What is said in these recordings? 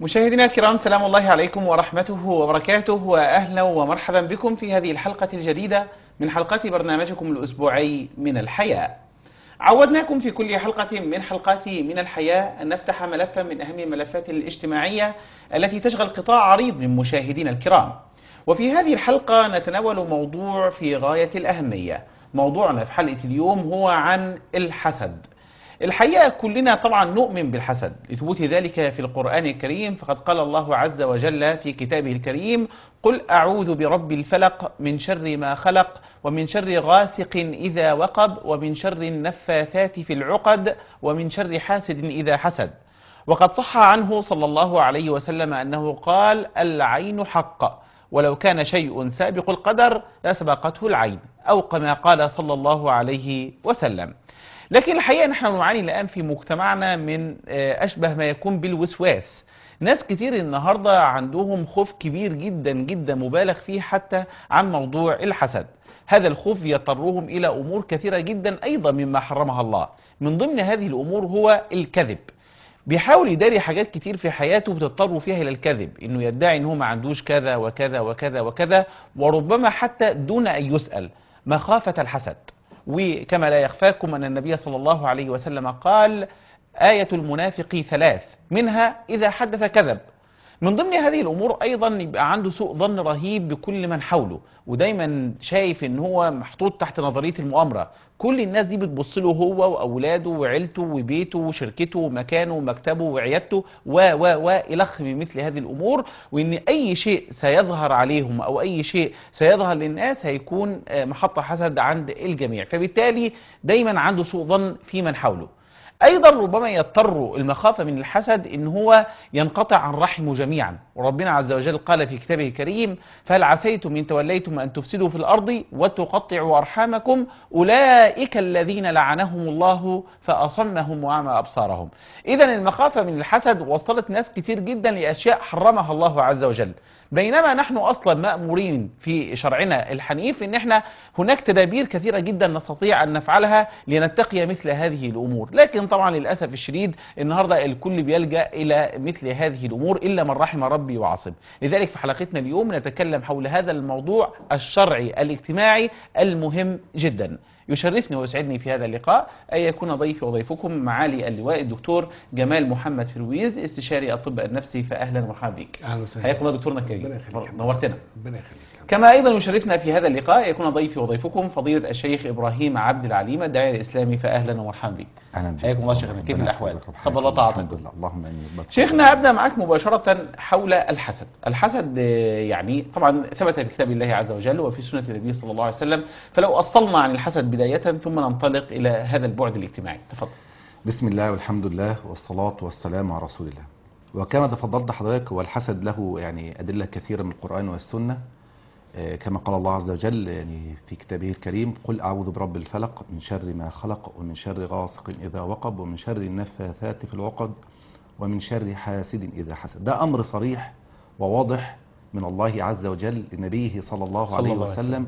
مشاهدينا الكرام سلام الله عليكم ورحمته وبركاته وأهلا ومرحبا بكم في هذه الحلقة الجديدة من حلقات برنامجكم الأسبوعي من الحياة عودناكم في كل حلقة من حلقات من الحياة أن نفتح ملفا من أهم الملفات الاجتماعية التي تشغل قطاع عريض من مشاهدينا الكرام وفي هذه الحلقة نتناول موضوع في غاية الأهمية موضوعنا في حلقة اليوم هو عن الحسد الحقيقة كلنا طبعا نؤمن بالحسد لثبوت ذلك في القرآن الكريم فقد قال الله عز وجل في كتابه الكريم قل أعوذ برب الفلق من شر ما خلق ومن شر غاسق إذا وقب ومن شر النفاثات في العقد ومن شر حاسد إذا حسد وقد صح عنه صلى الله عليه وسلم أنه قال العين حق ولو كان شيء سابق القدر لسبقته العين أو كما قال صلى الله عليه وسلم لكن الحقيقة نحن نعاني الآن في مجتمعنا من أشبه ما يكون بالوسواس ناس كتير النهاردة عندهم خوف كبير جدا جدا مبالغ فيه حتى عن موضوع الحسد هذا الخوف يضطرهم إلى أمور كثيرة جدا أيضا مما حرمها الله من ضمن هذه الأمور هو الكذب بيحاول يداري حاجات كتير في حياته بتضطر فيها الى الكذب انه يدعي ان هو ما عندوش كذا وكذا وكذا وكذا وربما حتى دون ان يسأل مخافة الحسد وكما لا يخفاكم أن النبي صلى الله عليه وسلم قال آية المنافق ثلاث منها إذا حدث كذب من ضمن هذه الأمور أيضا يبقى عنده سوء ظن رهيب بكل من حوله ودايما شايف ان هو محطوط تحت نظرية المؤامرة كل الناس دي بتبص له هو وأولاده وعيلته وبيته وشركته ومكانه ومكتبه وعيادته و و و إلخ من مثل هذه الأمور وإن أي شيء سيظهر عليهم أو أي شيء سيظهر للناس هيكون محط حسد عند الجميع فبالتالي دايما عنده سوء ظن في من حوله ايضا ربما يضطر المخافة من الحسد ان هو ينقطع عن رحمه جميعا وربنا عز وجل قال في كتابه الكريم فهل عسيتم ان توليتم ان تفسدوا في الارض وتقطعوا ارحامكم اولئك الذين لعنهم الله فاصمهم واعمى ابصارهم اذا المخافة من الحسد وصلت ناس كتير جدا لاشياء حرمها الله عز وجل بينما نحن اصلا مامورين في شرعنا الحنيف ان احنا هناك تدابير كثيره جدا نستطيع ان نفعلها لنتقي مثل هذه الامور لكن طبعا للاسف الشديد النهارده الكل بيلجا الى مثل هذه الامور الا من رحم ربي وعصم لذلك في حلقتنا اليوم نتكلم حول هذا الموضوع الشرعي الاجتماعي المهم جدا يشرفني ويسعدني في هذا اللقاء أن يكون ضيفي وضيفكم معالي اللواء الدكتور جمال محمد فرويز استشاري الطب النفسي فأهلا ومرحبا بك اهلا وسهلا حياكم الله دكتورنا الكريم نورتنا ربنا يخليك كما أيضا يشرفنا في هذا اللقاء يكون ضيفي وضيفكم فضيلة الشيخ إبراهيم عبد العليم الداعية الإسلامي فأهلا ومرحبا بك اهلا بك. حياكم الله شيخنا كيف ربنا الأحوال يحفظك تفضل الله ويحفظك. طاعتك الحمد لله اللهم امين بارك شيخنا أبدأ معك مباشرة حول الحسد الحسد آه، يعني طبعا ثبت في كتاب الله عز وجل وفي سنة النبي صلى الله عليه وسلم فلو أصلنا عن الحسد بداية ثم ننطلق إلى هذا البعد الاجتماعي تفضل بسم الله والحمد لله والصلاة والسلام على رسول الله وكما تفضلت حضرتك هو الحسد له يعني أدلة كثيرة من القرآن والسنة آه، كما قال الله عز وجل يعني في كتابه الكريم قل أعوذ برب الفلق من شر ما خلق ومن شر غاسق إذا وقب ومن شر النفاثات في العقد ومن شر حاسد إذا حسد ده أمر صريح وواضح من الله عز وجل لنبيه صلى الله صلى عليه الله عليه وسلم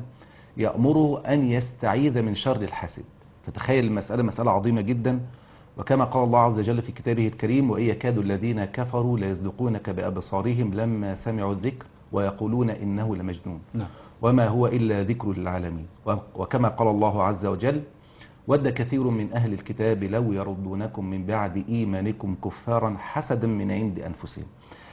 يأمره أن يستعيذ من شر الحاسد فتخيل المسألة مسألة عظيمة جدا وكما قال الله عز وجل في كتابه الكريم وإن يكاد الذين كفروا ليزلقونك بأبصارهم لما سمعوا الذكر ويقولون إنه لمجنون نعم وما هو إلا ذكر للعالمين و- وكما قال الله عز وجل ود كثير من أهل الكتاب لو يردونكم من بعد إيمانكم كفارا حسدا من عند أنفسهم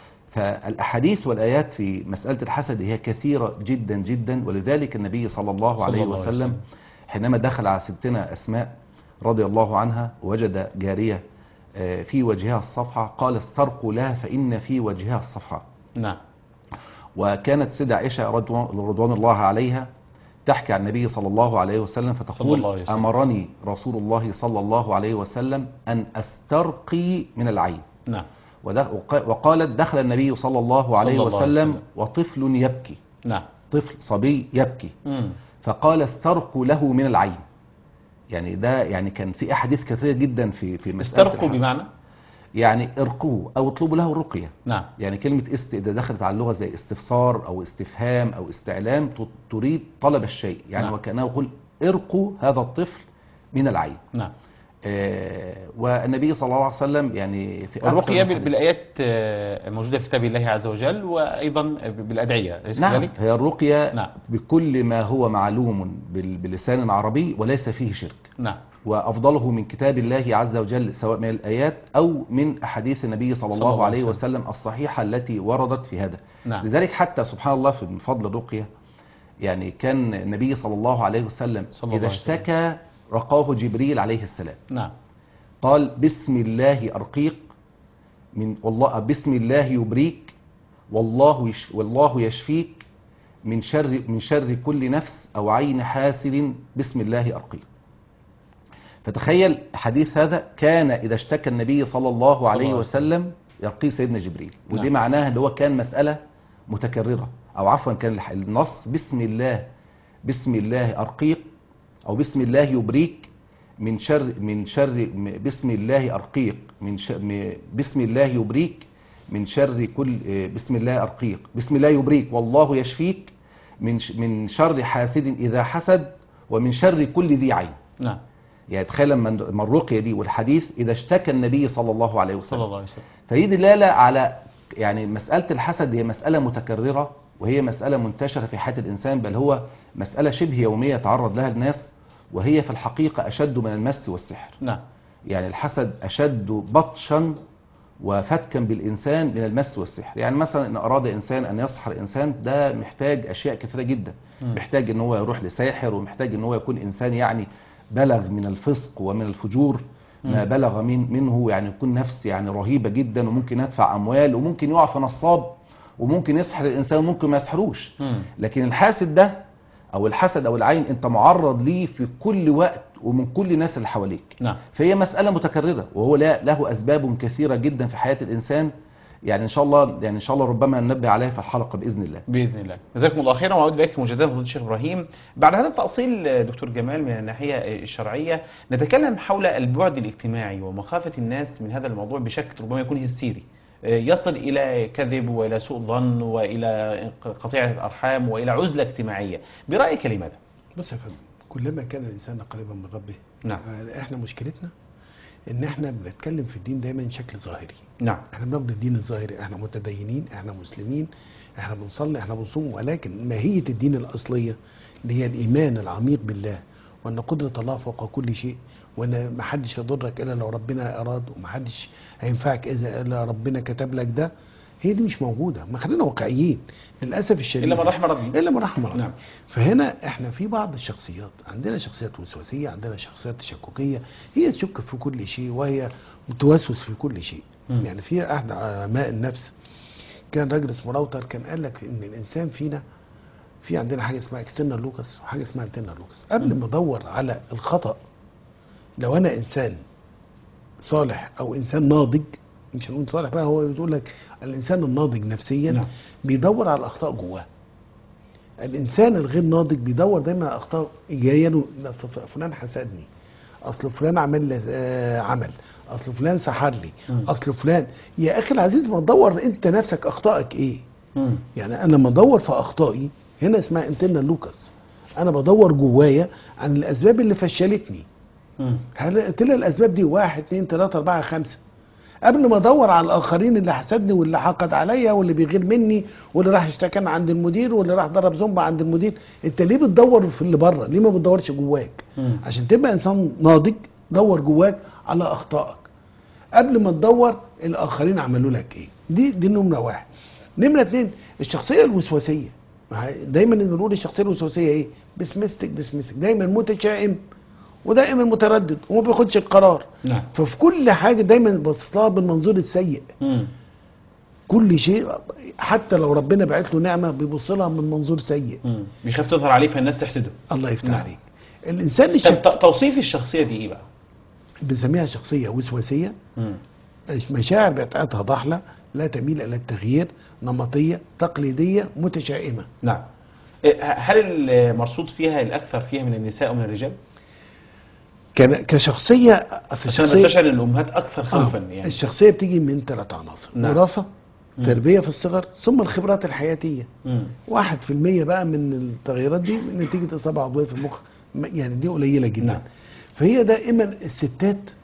فالأحاديث والآيات في مسألة الحسد هي كثيرة جدا جدا ولذلك النبي صلى الله صلى عليه الله عليه وسلم وسلم. حينما دخل على ستنا أسماء رضي الله عنها وجد جارية آه، في وجهها الصفحة قال استرقوا لها فإن في وجهها الصفحة نعم وكانت سيدة عائشة رضوان رضوان الله عليها تحكي عن النبي صلى الله عليه وسلم صلى الله فتقول عليه وسلم. أمرني رسول الله صلى الله عليه وسلم أن أسترقي من العين نعم وده- وق- وقالت دخل النبي صلى الله عليه صلى الله عليه وسلم وسلم. وطفل يبكي نعم طفل صبي يبكي مم. فقال استرقوا له من العين يعني ده يعني كان في احاديث كثيره جدا في في مساله استرقوا الح- بمعنى يعني ارقوه او اطلبوا له الرقيه نعم يعني كلمة است إذا دخلت على اللغة زي استفسار أو استفهام أو استعلام ت- تريد طلب الشيء يعني نعم. وكأنه يقول ارقوا هذا الطفل من العين نعم آه، والنبي صلى الله عليه وسلم يعني في أكثر الرقية من بال- حديث- بالآيات آه، الموجودة في كتاب الله عز وجل وأيضا بالأدعية أليس نعم كذلك؟ هي الرقية نعم. بكل ما هو معلوم بال- بلسان عربي وليس فيه شرك نعم وأفضله من كتاب الله عز وجل سواء من الآيات أو من أحاديث النبي صلى صلى الله الله عليه عليه وسلم الصحيحة التي وردت في هذا نعم لذلك حتى سبحان الله في من فضل الرقية يعني كان النبي صلى الله عليه وسلم صلى الله إذا عليه وسلم. اشتكى رقاه جبريل عليه السلام نعم قال بسم الله أرقيق من والله بسم الله يبريك والله يش والله يشفيك من شر من شر كل نفس أو عين حاسد بسم الله أرقيق فتخيل حديث هذا كان إذا اشتكى النبي صلى الله عليه عليه وسلم يرقي سيدنا جبريل ودي نعم. معناها اللي هو كان مسألة متكررة أو عفوا كان الح- النص بسم الله بسم الله أرقيق أو بسم الله يبريك من شر من شر م- بسم الله أرقيق من ش م- بسم الله يبريك من شر كل آه، بسم الله أرقيق بسم الله يبريك والله يشفيك من ش من شر حاسد إذا حسد ومن شر كل ذي عين نعم يعني تخيل لما لما الرقية دي والحديث إذا اشتكى النبي صلى الله عليه وسلم صلى الله عليه وسلم فهي دلالة على يعني مسألة الحسد هي مسألة متكررة وهي مسألة منتشرة في حياة الإنسان بل هو مسألة شبه يومية تعرض لها الناس وهي في الحقيقة أشد من المس والسحر نعم يعني الحسد أشد بطشا وفتكا بالإنسان من المس والسحر يعني مثلا إن أراد إنسان أن يسحر إنسان ده محتاج أشياء كثيرة جدا مم. محتاج إن هو يروح لساحر ومحتاج إن هو يكون إنسان يعني بلغ من الفسق ومن الفجور ما مم. بلغ من منه يعني يكون نفس يعني رهيبة جدا وممكن يدفع أموال وممكن يقع في نصاب وممكن يسحر الإنسان وممكن ما يسحروش مم. لكن الحاسد ده او الحسد او العين انت معرض ليه في كل وقت ومن كل الناس اللي حواليك نعم فهي مسألة متكررة وهو لا له أسباب كثيرة جدا في حياة الإنسان يعني إن شاء الله يعني إن شاء الله ربما ننبه عليها في الحلقة بإذن الله باذن الله جزاكم الله خيرا وأعود اليك مجددا فضيله الشيخ ابراهيم بعد هذا التاصيل آه، دكتور جمال من الناحيه آه، الشرعيه نتكلم حول البعد الاجتماعي ومخافه الناس من هذا الموضوع بشكل ربما يكون هستيري آه، يصل الى كذب والى سوء ظن والى قطيعه الارحام والى عزله اجتماعيه برايك لماذا بص يا فندم كلما كان الانسان قريبا من ربه نعم آه، احنا مشكلتنا ان احنا بنتكلم في الدين دايما بشكل ظاهري نعم احنا بناخد الدين الظاهري احنا متدينين احنا مسلمين احنا بنصلي احنا بنصوم ولكن ماهيه الدين الاصليه اللي هي الايمان العميق بالله وان قدره الله فوق كل شيء وان ما حدش يضرك الا لو ربنا اراد وما حدش هينفعك اذا الا ربنا كتب لك ده هي دي مش موجوده ما خلينا واقعيين للاسف الشديد الا من رحم ربي الا من رحم ربي نعم. فهنا احنا في بعض الشخصيات عندنا شخصيات وسواسيه عندنا شخصيات تشككيه هي تشك في كل شيء وهي توسوس في كل شيء مم. يعني في احد علماء النفس كان راجل اسمه راوتر كان قال لك ان الانسان فينا في عندنا حاجه اسمها اكسترنال لوكس وحاجه اسمها انترنال لوكس قبل مم. ما ادور على الخطا لو انا انسان صالح او انسان ناضج مش هنقول صالح بقى هو بيقول لك الانسان الناضج نفسيا نعم. بيدور على الاخطاء جواه الانسان الغير ناضج بيدور دايما على اخطاء جايه له لا، أصل فلان حسدني اصل فلان عمل لي آه، عمل اصل فلان سحر لي مم. اصل فلان يا اخي العزيز ما تدور انت نفسك اخطائك ايه مم. يعني انا لما ادور في اخطائي هنا اسمها انترنال لوكس انا بدور جوايا عن الاسباب اللي فشلتني مم. هل طلع الاسباب دي واحد اتنين تلاته اربعه خمسه قبل ما ادور على الاخرين اللي حسدني واللي حقد عليا واللي بيغير مني واللي راح اشتكى عند المدير واللي راح ضرب زومبا عند المدير انت ليه بتدور في اللي بره ليه ما بتدورش جواك مم. عشان تبقى انسان ناضج دور جواك على اخطائك قبل ما تدور الاخرين عملوا لك ايه دي دي نمره واحد نمره اتنين الشخصيه الوسواسيه ما هي- دايما بنقول الشخصيه الوسواسيه ايه بسمستك ديسمستك دايما متشائم ودائما متردد وما بياخدش القرار نعم ففي كل حاجه دايما باصص لها بالمنظور السيء مم. كل شيء حتى لو ربنا بعت له نعمه بيبص لها من منظور سيء مم. بيخاف تظهر عليه فالناس تحسده الله يفتح نعم. عليك الانسان طب الشك ت- توصيف الشخصيه دي ايه بقى؟ بنسميها شخصيه وسواسيه مم. المشاعر بتاعتها ضحله لا تميل الى التغيير نمطيه تقليديه متشائمه نعم إيه، هل المرصود فيها الاكثر فيها من النساء ومن الرجال؟ كان- كشخصيه أصل عشان الشخصيه بستشعر ان الامهات اكثر خوفا آه. يعني الشخصيه بتيجي من ثلاث عناصر نعم. وراثه مم. تربيه في الصغر ثم الخبرات الحياتيه مم. واحد في المية بقى من التغيرات دي نتيجة إصابة عضوية في المخ م- يعني دي قليلة جدا نعم. فهي دائما الستات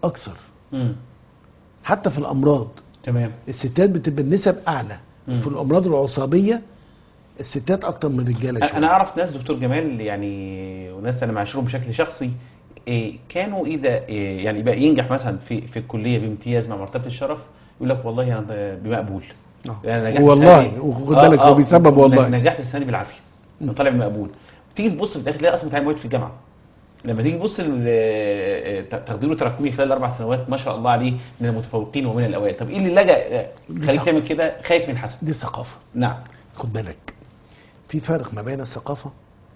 اكثر مم. حتى في الامراض تمام الستات بتبقى النسب اعلى مم. في الامراض العصابيه الستات اكتر من الرجاله انا شويه اعرف ناس دكتور جمال يعني وناس انا معاشرهم بشكل شخصي إيه كانوا اذا إيه يعني بقى ينجح مثلا في في الكليه بامتياز مع مرتبه الشرف يقول لك والله انا بمقبول آه. يعني نجحت والله السنة دي- وخد بالك هو بيسبب والله نجحت السنه دي بالعافيه انا طالع بمقبول تيجي تبص في الاخر تلاقي اصلا بتاع مواد في الجامعه لما تيجي تبص ل- تقديره التراكمي خلال اربع سنوات ما شاء الله عليه من المتفوقين ومن الاوائل طب ايه اللي لجا خليك تعمل كده خايف من حسن دي الثقافه نعم خد بالك في فرق ما بين الثقافه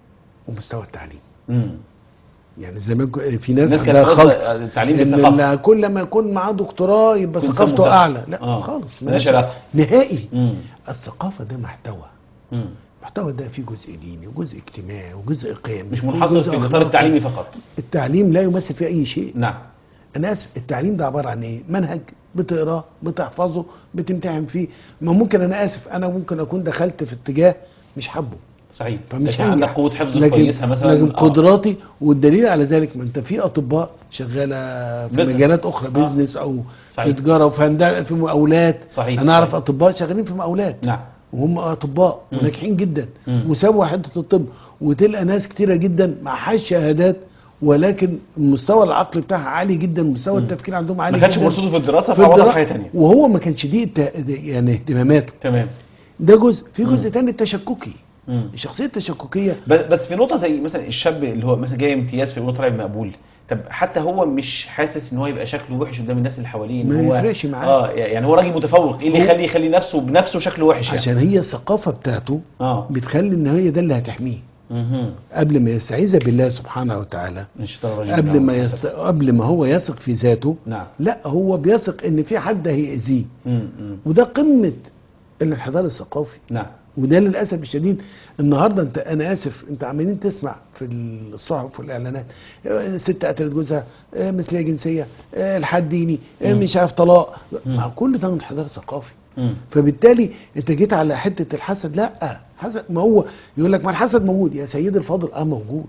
ومستوى التعليم امم يعني زي ما يكون- في ناس الناس كانت عندها تقصد خلط التعليم ان بالثقافة. ال- كل ما يكون معاه دكتوراه يبقى يكون ثقافته مثقف. اعلى لا آه. خالص ملهاش ملهاش علاقة. نهائي امم الثقافه ده محتوى امم المحتوى ده فيه جزء ديني وجزء اجتماعي وجزء قيمي مش منحصر وجزء في الاطار أخلاقي. التعليمي فقط التعليم لا يمثل فيه اي شيء نعم انا اسف التعليم ده عباره عن ايه منهج بتقراه بتحفظه بتمتحن فيه ما ممكن انا اسف انا ممكن اكون دخلت في اتجاه مش حابه صحيح فمش لكن عندك هنجح. قوه حفظ لكن كويسه مثلا لكن آه. قدراتي والدليل على ذلك ما انت في اطباء شغاله في بزنس. مجالات اخرى آه. بيزنس او صحيح. في تجاره وفي هندسه في مقاولات صحيح. انا اعرف صحيح. اطباء شغالين في مقاولات نعم وهم اطباء مم. وناجحين جدا مم. وسابوا حته الطب وتلقى ناس كتيره جدا معهاش شهادات ولكن المستوى العقلي بتاعها عالي جدا ومستوى التفكير عندهم عالي ما كانش جدا فرصته في الدراسه في فعوضها في الدرا- حاجه ثانيه وهو ما كانش دي الت- يعني اهتماماته تمام ده جزء في جزء مم. تاني التشككي مم. الشخصيه التشككيه بس بس في نقطه زي مثلا الشاب اللي هو مثلا جاي امتياز في طالع بمقبول طب حتى هو مش حاسس ان هو يبقى شكله وحش قدام الناس اللي حواليه إن ما هو يفرقش معاه. اه يعني هو راجل متفوق ايه اللي هو- يخلي يخلي نفسه بنفسه شكله وحش يعني عشان هي الثقافه بتاعته اه بتخلي ان هي ده اللي هتحميه اها قبل ما يستعيذ بالله سبحانه وتعالى الشيطان الرجيم قبل نعم. ما يست... قبل ما هو يثق في ذاته نعم لا هو بيثق ان في حد هيأذيه مم، مم. وده قمه الانحدار الثقافي نعم وده للاسف الشديد النهارده انت انا اسف انت عمالين تسمع في الصحف والاعلانات آه، ست قتلت جوزها آه، مثليه جنسيه آه، الحاد ديني آه، مم. مش عارف طلاق مم. ما كل ده انحدار ثقافي مم. فبالتالي انت جيت على حته الحسد لا حسد ما هو يقول لك ما الحسد موجود يا سيد الفاضل اه موجود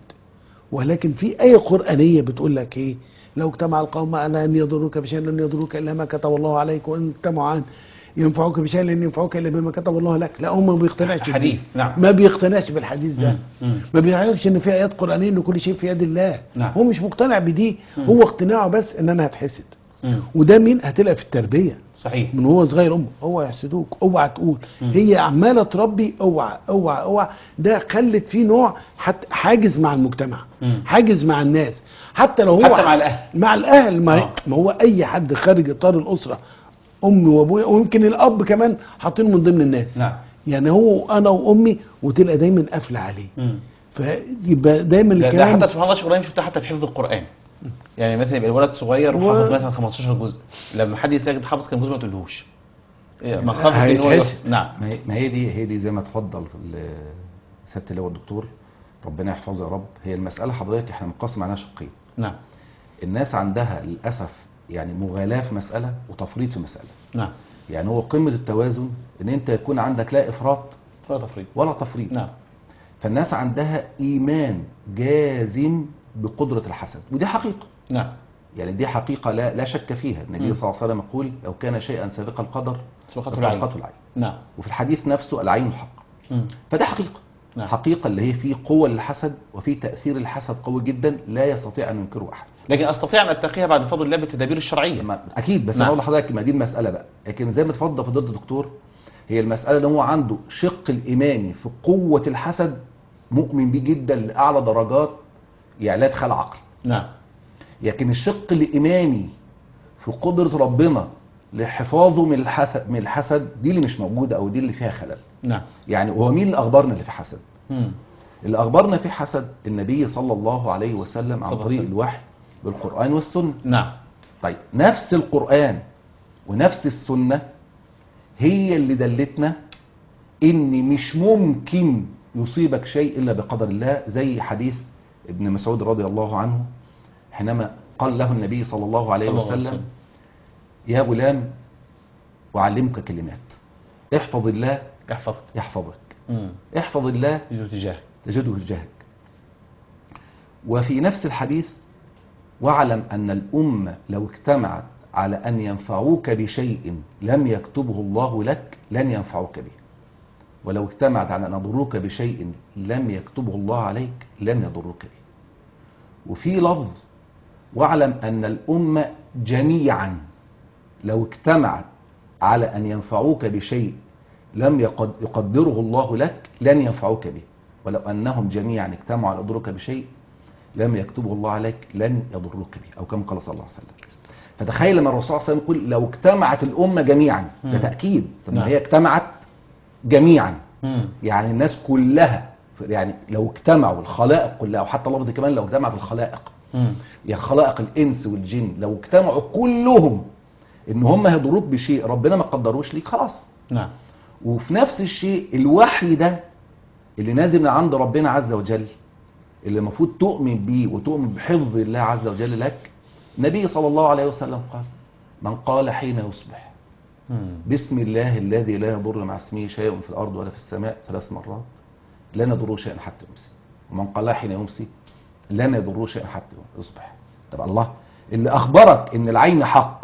ولكن في ايه قرانيه بتقول لك ايه لو اجتمع القوم على ان يضروك بشيء لن يضروك الا ما كتب الله عليك وان اجتمعوا عن ينفعوك بشيء لن ينفعوك الا بما كتب الله لك لا هم ما بيقتنعش حديث، بالدين. نعم. ما بيقتنعش بالحديث ده مم. مم. ما بيعرفش ان في ايات قرانيه ان كل شيء في يد الله نعم. هو مش مقتنع بدي مم. هو اقتناعه بس ان انا هتحسد مم. وده مين هتلاقي في التربيه صحيح من هو صغير امه اوعى يحسدوك اوعى تقول مم. هي عماله تربي اوعى اوعى اوعى ده خلت فيه نوع حت حاجز مع المجتمع مم. حاجز مع الناس حتى لو هو حتى مع الأهل. مع الاهل ما, آه. ما هو اي حد خارج اطار الاسره امي وابويا ويمكن الاب كمان حاطينه من ضمن الناس نعم يعني هو انا وامي وتبقى دايما قافله عليه مم. فيبقى دايما ده, ده الكلام حتى سبحان الله شغلانه شفتها حتى في حفظ القران يعني مثلا يبقى الولد صغير و- وحافظ مثلا 15 جزء لما حد يسجد حافظ كام جزء ما تقولهوش إيه، ما خافت ان هو هيتحسد. يحفظ. نعم ما هي- ما هي دي هي دي زي ما اتفضل ال- سياده اللواء الدكتور ربنا يحفظه يا رب هي المساله حضرتك احنا مقسم عليها شقين نعم الناس عندها للاسف يعني مغالاه في مساله وتفريط في مساله نعم يعني هو قمه التوازن ان انت يكون عندك لا افراط ولا تفريط ولا تفريط نعم فالناس عندها ايمان جازم بقدره الحسد ودي حقيقه نعم يعني دي حقيقه لا لا شك فيها النبي مم. صلى الله عليه وسلم يقول لو كان شيئا سابق القدر سبقته العين فسبقته العين نعم وفي الحديث نفسه العين حق مم. فده حقيقة نعم. حقيقة اللي هي في قوة للحسد وفي تأثير الحسد قوي جدا لا يستطيع أن ينكره أحد لكن استطيع ان اتقيها بعد فضل الله بالتدابير الشرعيه ما- أكيد بس نعم. أنا أقول لحضرتك ما دي المسألة بقى لكن زي ما اتفضل في ضد الدكتور هي المسألة اللي هو عنده شق الإيماني في قوة الحسد مؤمن بيه جدا لأعلى درجات يعني لا يدخل عقل نعم لكن الشق الإيماني في قدرة ربنا لحفاظه من الحسد من الحسد دي اللي مش موجودة أو دي اللي فيها خلل نعم يعني هو مين اللي أخبرنا اللي في حسد مم. اللي أخبرنا في حسد النبي صلى الله عليه وسلم عن صلى الله طريق عليه وسلم. الوحي بالقرآن والسنة نعم طيب نفس القرآن ونفس السنة هي اللي دلتنا ان مش ممكن يصيبك شيء الا بقدر الله زي حديث ابن مسعود رضي الله عنه حينما قال له النبي صلى الله عليه صلى الله عليه وسلم وسلم. يا غلام أعلمك كلمات احفظ الله احفظك يحفظك مم. احفظ الله يجوز تجاهك تجده الجهد وفي نفس الحديث واعلم أن الأمة لو اجتمعت على أن ينفعوك بشيء لم يكتبه الله لك لن ينفعوك به ولو اجتمعت على أن يضروك بشيء لم يكتبه الله عليك لن يضروك به وفي لفظ واعلم أن الأمة جميعا لو اجتمعت على أن ينفعوك بشيء لم يقد- يقدره الله لك لن ينفعوك به ولو أنهم جميعا اجتمعوا على يضروك بشيء لم يكتبه الله عليك لن يضروك به أو كما قال صلى الله عليه وسلم فتخيل لما الرسول صلى الله عليه وسلم يقول لو اجتمعت الأمة جميعا ده مم. تأكيد طب ما نعم. هي اجتمعت جميعا مم. يعني الناس كلها يعني لو اجتمعوا الخلائق كلها وحتى لفظ كمان لو اجتمعت الخلائق مم. يعني خلائق الانس والجن لو اجتمعوا كلهم ان هم هيضروك بشيء ربنا ما قدروش ليك خلاص نعم وفي نفس الشيء الوحي ده اللي نازل من عند ربنا عز وجل اللي المفروض تؤمن بيه وتؤمن بحفظ الله عز وجل لك النبي صلى الله عليه وسلم قال من قال حين يصبح مم. بسم الله الذي لا يضر مع اسمه شيء في الارض ولا في السماء ثلاث مرات لن يضره شيئا حتى يمسي ومن قال حين يمسي لن يضره شيئا حتى يصبح طب الله اللي اخبرك ان العين حق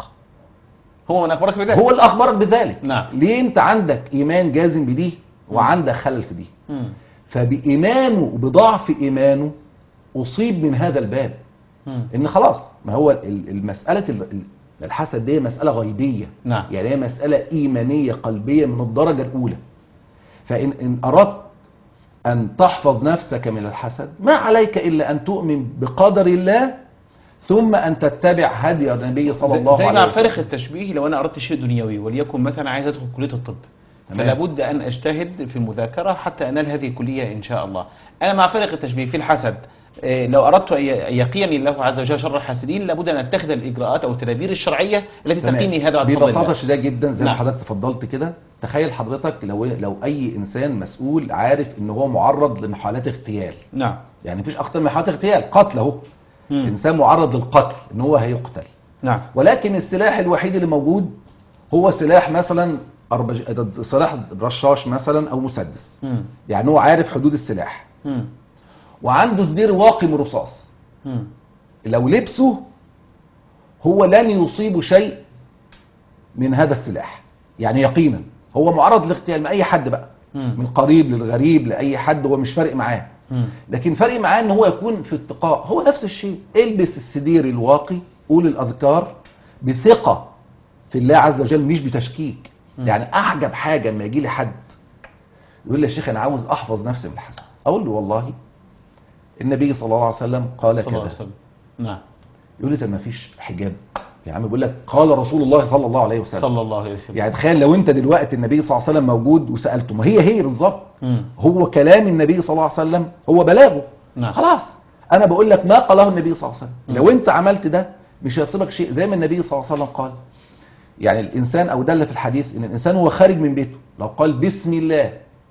هو من أخبرك بذلك هو اللي اخبرك بذلك نعم. ليه انت عندك ايمان جازم بدي وعندك خلل في دي مم. فبايمانه وبضعف ايمانه اصيب من هذا الباب مم. ان خلاص ما هو ال- المساله ال- ال- الحسد دي مساله غيبيه نعم. يعني هي مساله ايمانيه قلبيه من الدرجه الاولى فان ان اردت ان تحفظ نفسك من الحسد ما عليك الا ان تؤمن بقدر الله ثم ان تتبع هدي النبي صلى زي- الله زي عليه مع وسلم فارق التشبيه لو انا اردت شيء دنيوي وليكن مثلا عايز ادخل كليه الطب تمام. فلا بد ان اجتهد في المذاكره حتى انال هذه الكليه ان شاء الله انا مع فارق التشبيه في الحسد إيه، لو اردت ان ي- يقيني الله عز وجل شر الحاسدين لابد ان اتخذ الاجراءات او التدابير الشرعيه التي تمام. تقيني هذا عن فضل ببساطه الله شديده جدا زي ما نعم. حضرتك تفضلت كده تخيل حضرتك لو لو اي انسان مسؤول عارف ان هو معرض لمحاولات اغتيال نعم يعني مفيش اكتر من حالات اغتيال قتل اهو مم. انسان معرض للقتل ان هو هيقتل نعم ولكن السلاح الوحيد اللي موجود هو سلاح مثلا أربج... سلاح رشاش مثلا او مسدس مم. يعني هو عارف حدود السلاح مم. وعنده سدير واقي من رصاص مم. لو لبسه هو لن يصيب شيء من هذا السلاح يعني يقينا هو معرض للاغتيال من اي حد بقى مم. من قريب للغريب لاي حد هو مش فارق معاه مم. لكن فرق معاه ان هو يكون في اتقاء هو نفس الشيء البس السدير الواقي قول الاذكار بثقه في الله عز وجل مش بتشكيك مم. يعني اعجب حاجه لما يجي لي حد يقول لي يا شيخ انا عاوز احفظ نفسي من الحسد اقول له والله النبي صلى الله عليه وسلم قال صلى الله عليه كذا وسلم نعم يقول لي طب ما فيش حجاب يا عم بيقول لك قال رسول الله صلى الله عليه وسلم صلى الله عليه وسلم يعني تخيل لو انت دلوقتي النبي صلى الله عليه وسلم موجود وسالته ما هي هي بالظبط مم. هو كلام النبي صلى الله عليه وسلم هو بلاغه نعم. خلاص انا بقول لك ما قاله النبي صلى الله عليه وسلم مم. لو انت عملت ده مش هيصيبك شيء زي ما النبي صلى الله عليه وسلم قال يعني الانسان او دل في الحديث ان الانسان هو خارج من بيته لو قال بسم الله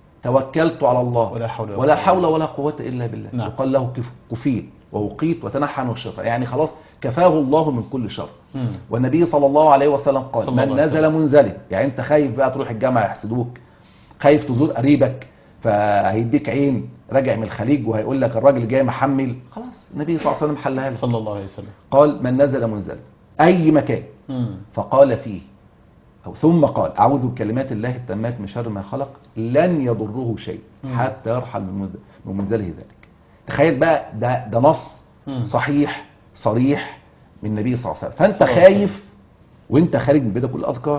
توكلت على الله ولا حول ولا ولا قوة حول ولا قوة إلا بالله نعم. وقال له كف- كفيت ووقيت وتنحى عن الشر يعني خلاص كفاه الله من كل شر مم. والنبي صلى الله عليه وسلم قال صلى الله من عليه نزل منزلا يعني انت خايف بقى تروح الجامعه يحسدوك خايف تزور قريبك فهيديك عين راجع من الخليج وهيقول لك الراجل جاي محمل خلاص النبي صلى الله عليه وسلم حلها له صلى الله عليه وسلم قال من نزل منزلا اي مكان مم. فقال فيه أو ثم قال أعوذ بكلمات الله التامات من شر ما خلق لن يضره شيء مم. حتى يرحل من منز- من منزله ذلك تخيل بقى ده ده نص مم. صحيح صريح من النبي صلى الله عليه وسلم فأنت صلى الله عليه خايف وانت خارج من بيتك قول أذكار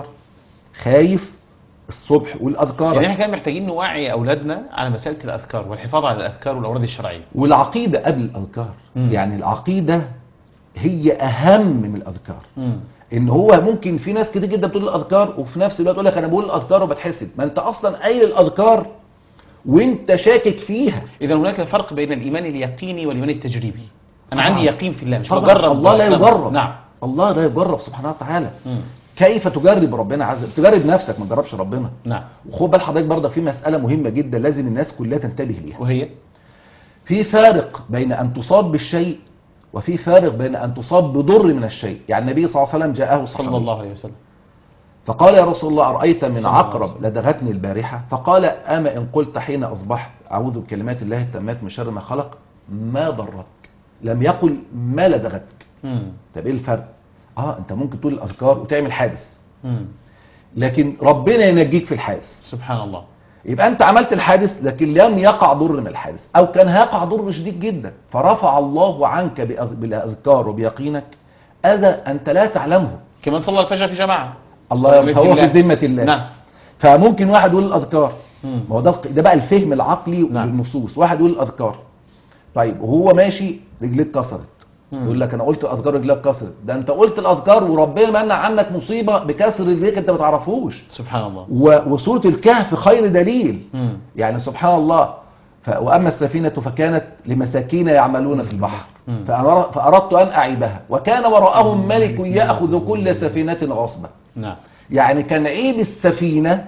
خايف الصبح قول يعني أذكار احنا كمان محتاجين نوعي اولادنا على مساله الاذكار والحفاظ على الاذكار والاوراد الشرعيه والعقيدة قبل الأذكار مم. يعني العقيدة هي أهم من الأذكار مم. ان هو ممكن في ناس كتير جدا بتقول الاذكار وفي نفس الوقت يقول لك انا بقول الاذكار وبتحسد ما انت اصلا قايل الاذكار وانت شاكك فيها اذا هناك فرق بين الايمان اليقيني والايمان التجريبي انا طبعاً. عندي يقين في الله مش طبعا بجرب الله لا نعم. يجرب نعم الله لا يجرب سبحانه وتعالى مم. كيف تجرب ربنا عز وجل تجرب نفسك ما تجربش ربنا نعم وخد بال حضرتك برضه في مساله مهمه جدا لازم الناس كلها تنتبه ليها وهي في فارق بين ان تصاب بالشيء وفي فارق بين ان تصاب بضر من الشيء يعني النبي صلى الله عليه وسلم جاءه الصحابي صلى الله عليه وسلم فقال يا رسول الله أرأيت من صلى الله عليه عقرب وسلم. لدغتني البارحة فقال أما إن قلت حين أصبحت أعوذ بكلمات الله التامات من شر ما خلق ما ضرتك لم يقل ما لدغتك مم. طب ايه الفرق اه انت ممكن تقول الاذكار وتعمل حادث مم. لكن ربنا ينجيك في الحادث سبحان الله يبقى انت عملت الحادث لكن لم يقع ضر من الحادث او كان هيقع ضر شديد جدا فرفع الله عنك بأذ- بالاذكار وبيقينك اذى انت لا تعلمه كمان صلى الفجر في جماعة الله بإذن فهو الله. في ذمه الله نعم فممكن واحد يقول الاذكار مم. ما هو ده ده بقى الفهم العقلي نعم. للنصوص واحد يقول الاذكار طيب وهو ماشي رجليه اتكسرت مم. يقول لك انا قلت الاذكار رجليك اتكسرت ده انت قلت الاذكار وربنا منع عنك مصيبه بكسر رجليك انت ما تعرفوش سبحان الله و- وسوره الكهف خير دليل مم. يعني سبحان الله ف... واما السفينه فكانت لمساكين يعملون في البحر مم. فأمر... فاردت ان اعيبها وكان وراءهم ملك ياخذ كل سفينه غصبا نعم يعني كان عيب السفينه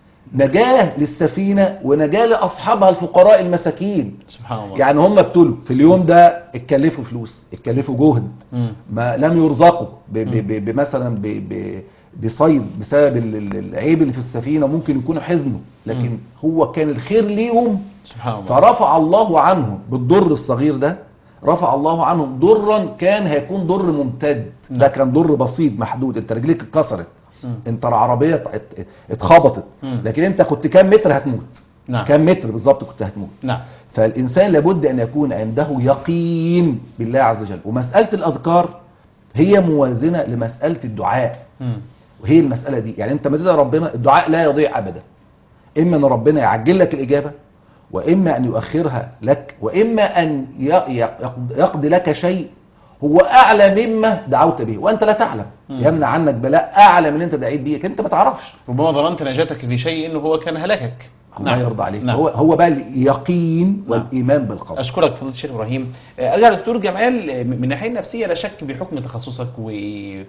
نجاه للسفينه ونجاه لاصحابها الفقراء المساكين سبحان الله يعني هم ابتلوا في اليوم ده اتكلفوا فلوس اتكلفوا جهد مم. ما لم يرزقوا ب- ب- ب- بمثلا ب- ب- بصيد بسبب ال- ال- العيب اللي في السفينه ممكن يكونوا حزنوا لكن مم. هو كان الخير ليهم سبحان الله فرفع الله عنهم بالضر الصغير ده رفع الله عنهم ضرا كان هيكون ضر ممتد ده نعم. كان ضر بسيط محدود انت رجليك اتكسرت مم. انت العربيه ات- اتخبطت مم. لكن انت كنت كام متر هتموت نعم كام متر بالظبط كنت هتموت نعم فالإنسان لابد أن يكون عنده يقين بالله عز وجل ومسألة الأذكار هي موازنة لمسألة الدعاء مم. وهي المسألة دي يعني أنت ما تدعي ربنا الدعاء لا يضيع أبدا إما أن ربنا يعجل لك الإجابة وإما أن يؤخرها لك وإما أن ي- ي- يقضي لك شيء هو أعلى مما دعوت به وأنت لا تعلم مم. يمنع عنك بلاء أعلى من اللي أنت دعيت به أنت ما تعرفش ربما ظننت نجاتك في شيء انه هو كان هلكك الله يرضى عليك نعم. هو هو بقى اليقين والإيمان بالقدر اشكرك فضيله الشيخ ابراهيم آه، ارجع دكتور جمال آه، من الناحيه النفسيه لا شك بحكم تخصصك و-